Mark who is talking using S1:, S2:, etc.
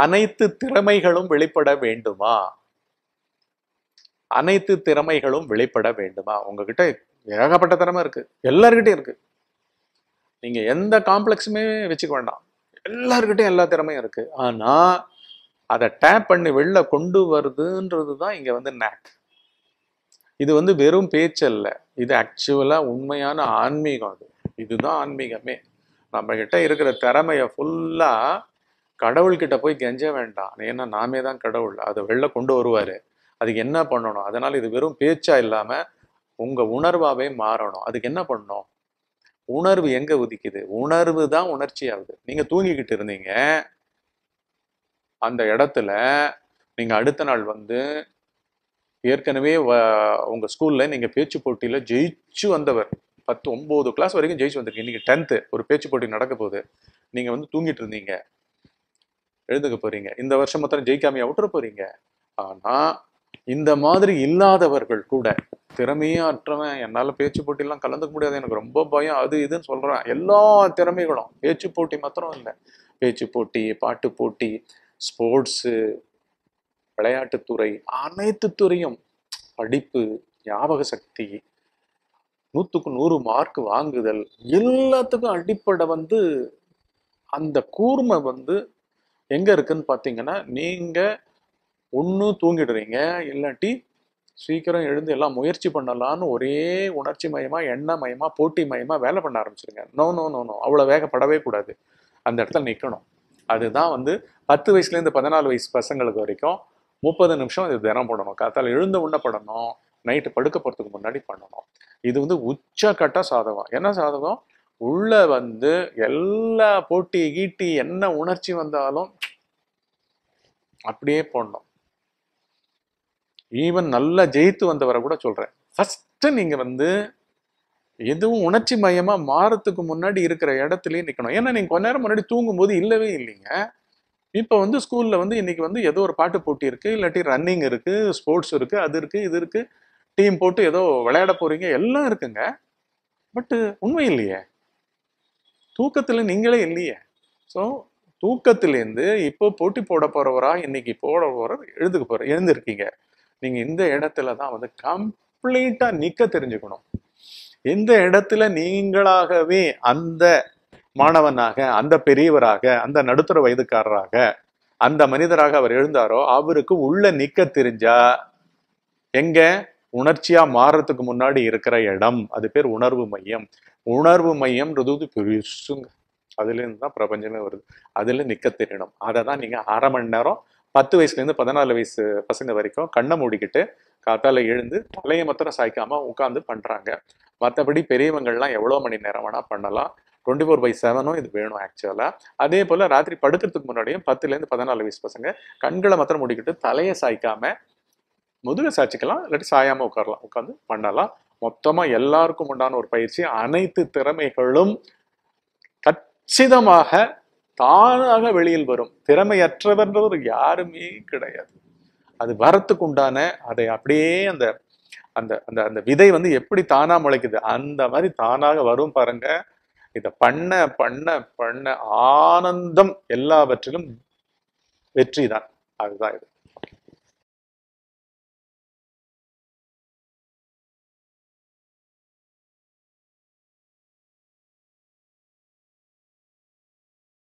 S1: அனைத்து திறமைகளும் வெளிப்பட வேண்டுமா அனைத்து திறமைகளும் வெளிப்பட வேண்டுமா உங்ககிட்ட ஏகப்பட்ட திறமை இருக்கு எல்லார்கிட்டயும் இருக்கு நீங்க எந்த காம்ப்ளெக்ஸுமே வச்சுக்க வேண்டாம் எல்லார்கிட்டயும் எல்லா திறமையும் இருக்கு ஆனா அதை டேப் பண்ணி வெளில கொண்டு வருதுன்றது தான் இங்க வந்து நேக் இது வந்து வெறும் பேச்சு அல்ல இது ஆக்சுவலா உண்மையான ஆன்மீகம் அது இதுதான் ஆன்மீகமே நம்ம கிட்ட இருக்கிற திறமைய ஃபுல்லா கடவுள்கிட்ட போய் கெஞ்ச வேண்டாம் ஏன்னா நாமே தான் கடவுள் அதை வெளில கொண்டு வருவாரு அதுக்கு என்ன பண்ணணும் அதனால இது வெறும் பேச்சா இல்லாம உங்க உணர்வாவே மாறணும் அதுக்கு என்ன பண்ணணும் உணர்வு எங்க உதிக்குது உணர்வு தான் உணர்ச்சி ஆகுது நீங்க தூங்கிக்கிட்டு இருந்தீங்க அந்த இடத்துல நீங்க அடுத்த நாள் வந்து ஏற்கனவே வ- உங்க ஸ்கூல்ல நீங்க பேச்சு போட்டியில ஜெயிச்சு வந்தவர் பத்து ஒன்பது கிளாஸ் வரைக்கும் ஜெயிச்சு வந்திருக்கீங்க இன்னைக்கு டென்த்து ஒரு பேச்சு போட்டி நடக்க போகுது நீங்க வந்து தூங்கிட்டு இருந்தீங்க எழுந்துக்க போறீங்க இந்த வருஷம் மொத்தம் ஜெயிக்காமையா விட்டுற போறீங்க ஆனா இந்த மாதிரி இல்லாதவர்கள் கூட திறமையே அற்றவன் என்னால பேச்சு போட்டிலாம் கலந்துக்க முடியாது எனக்கு ரொம்ப பயம் அது இதுன்னு சொல்றேன் எல்லா திறமைகளும் பேச்சு போட்டி மாத்திரம் இல்லை பேச்சு போட்டி பாட்டு போட்டி ஸ்போர்ட்ஸு விளையாட்டுத்துறை அனைத்து துறையும் படிப்பு ஞாபக சக்தி நூற்றுக்கு நூறு மார்க் வாங்குதல் எல்லாத்துக்கும் அடிப்படை வந்து அந்த கூர்மை வந்து எங்க இருக்குன்னு பார்த்தீங்கன்னா நீங்க ஒன்று தூங்கிடுறீங்க இல்லாட்டி சீக்கிரம் எழுந்து எல்லாம் முயற்சி பண்ணலாம்னு ஒரே உணர்ச்சி மயமா எண்ண மயமா போட்டி மயமா வேலை பண்ண ஆரம்பிச்சிருங்க நோ நோ நோ நோ அவ்வளோ வேகப்படவே கூடாது அந்த இடத்துல நிற்கணும் அதுதான் வந்து பத்து வயசுலேருந்து பதினாலு வயசு பசங்களுக்கு வரைக்கும் முப்பது நிமிஷம் இது தினம் போடணும் காத்தால எழுந்த உடனே படணும் நைட்டு படுக்க போகிறதுக்கு முன்னாடி பண்ணணும் இது வந்து உச்சக்கட்ட சாதகம் என்ன சாதகம் உள்ள வந்து எல்லா போட்டி கீட்டி என்ன உணர்ச்சி வந்தாலும் அப்படியே போடணும் ஈவன் நல்லா ஜெயித்து வந்தவரை கூட சொல்றேன் ஃபர்ஸ்ட் நீங்க வந்து எதுவும் உணர்ச்சி மயமா மாறத்துக்கு முன்னாடி இருக்கிற இடத்துலயே நிக்கணும் ஏன்னா நீங்க கொஞ்ச நேரம் முன்னாடி தூங்கும்போது இல்லவே இல்லைங்க இப்போ வந்து ஸ்கூல்ல வந்து இன்னைக்கு வந்து ஏதோ ஒரு பாட்டு போட்டி இருக்கு இல்லாட்டி ரன்னிங் இருக்கு ஸ்போர்ட்ஸ் இருக்கு அது இருக்கு இது இருக்கு டீம் போட்டு ஏதோ விளையாட போறீங்க எல்லாம் இருக்குங்க பட் உண்மை இல்லையே தூக்கத்துல நீங்களே இல்லையே ஸோ தூக்கத்திலேருந்து இப்போ போட்டி போட போறவரா இன்னைக்கு போட போற எழுதுக்க போற எழுந்திருக்கீங்க நீங்க இந்த இடத்துல தான் வந்து கம்ப்ளீட்டா நிக்க தெரிஞ்சுக்கணும் எந்த இடத்துல நீங்களாகவே அந்த மாணவனாக அந்த பெரியவராக அந்த நடுத்தர வயதுக்காரராக அந்த மனிதராக அவர் எழுந்தாரோ அவருக்கு உள்ள நிக்க தெரிஞ்சா எங்க உணர்ச்சியா மாறுறதுக்கு முன்னாடி இருக்கிற இடம் அது பேர் உணர்வு மையம் உணர்வு மையம்ன்றது பெருசுங்க அதுல இருந்து தான் பிரபஞ்சமே வருது அதுல நிக்க தெரியணும் அதை தான் நீங்க அரை மணி நேரம் பத்து வயசுல இருந்து பதினாலு வயசு பசங்க வரைக்கும் கண்ணை மூடிக்கிட்டு காத்தால எழுந்து தலையை மாத்திரம் சாய்க்காம உட்காந்து பண்றாங்க மற்றபடி பெரியவங்கள்லாம் எவ்வளோ மணி நேரம் வேணா பண்ணலாம் டுவெண்ட்டி ஃபோர் பை செவனும் இது வேணும் ஆக்சுவலா அதே போல ராத்திரி படுக்கிறதுக்கு முன்னாடியும் பத்துல இருந்து பதினாலு வயசு பசங்க கண்களை மாத்திரம் மூடிக்கிட்டு தலையை சாய்க்காம முதுக சாய்ச்சிக்கலாம் இல்லாட்டி சாயாம உட்காரலாம் உட்காந்து பண்ணலாம் மொத்தமா எல்லாருக்கும் உண்டான ஒரு பயிற்சி அனைத்து திறமைகளும் கச்சிதமாக தானாக வெளியில் வரும் திறமையற்றவன்றவர் யாருமே கிடையாது அது வரத்துக்கு உண்டான அதை அப்படியே அந்த அந்த அந்த அந்த விதை வந்து எப்படி தானா முளைக்குது அந்த மாதிரி தானாக வரும் பாருங்க இத பண்ண பண்ண பண்ண ஆனந்தம் எல்லாவற்றிலும் வெற்றி தான் அதுதான் இது